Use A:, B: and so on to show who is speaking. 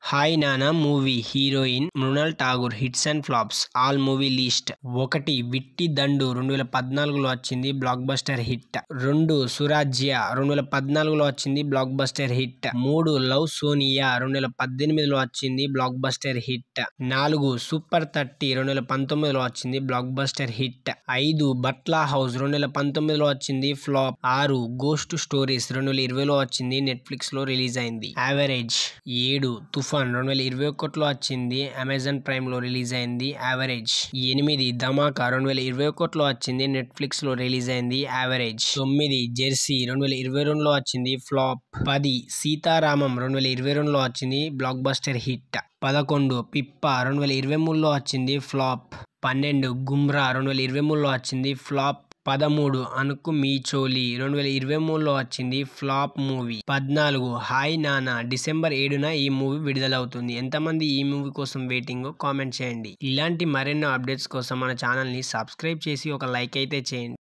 A: hi Nanna movie heroine Mrunal Thakur hits and flops all movie list ఒకటి విట్టి దండు రెండు వేల పద్నాలుగులో వచ్చింది బ్లాక్ బస్టర్ హిట్ రెండు సురాజ్య రెండు వేల పద్నాలుగులో వచ్చింది బ్లాక్ బస్టర్ హిట్ మూడు లవ్ సోనియా రెండు వేల పద్దెనిమిదిలో వచ్చింది బ్లాక్ బస్టర్ హిట్ నాలుగు సూపర్ థర్టీ రెండు వేల పంతొమ్మిదిలో వచ్చింది బ్లాక్ బస్టర్ హిట్ ఐదు బట్లా హౌస్ రెండు వేల పంతొమ్మిదిలో వచ్చింది ఫ్లాప్ ఆరు గోస్ట్ స్టోరీస్ రెండు వేల ఇరవైలో వచ్చింది నెట్ఫ్లిక్స్ లో రిలీజ్ అయింది యావరేజ్ ఏడు తుఫాన్ రెండు వేల ఇరవై ఒకటిలో వచ్చింది అమెజాన్ ప్రైమ్ లో రిలీజ్ అయింది యావరేజ్ ఎనిమిది ధమాకా రెండు వేల ఇరవై ఒకటిలో వచ్చింది నెట్ఫ్లిక్స్ లో రిలీజ్ అయింది యావరేజ్ తొమ్మిది జెర్సీ రెండు వేల ఇరవై రెండులో వచ్చింది ఫ్లాప్ పది సీతారామం రెండు వేల ఇరవై రెండులో వచ్చింది బ్లాక్ బస్టర్ హిట్ పదకొండు పిప్ప రెండు వేల ఇరవై మూడులో వచ్చింది ఫ్లాప్ పన్నెండు గుమ్రా రెండు వేల ఇరవై మూడులో వచ్చింది ఫ్లాప్ పదమూడు అనుకు మీ చోలి రెండు వేల ఇరవై మూడులో వచ్చింది ఫ్లాప్ మూవీ పద్నాలుగు హాయ్ నానా డిసెంబర్ ఏడున ఈ మూవీ విడుదలవుతుంది ఎంతమంది ఈ మూవీ కోసం వెయిటింగ్ కామెంట్ చేయండి ఇలాంటి మరెన్నో అప్డేట్స్ కోసం మన ఛానల్ని సబ్స్క్రైబ్ చేసి ఒక లైక్ అయితే చేయండి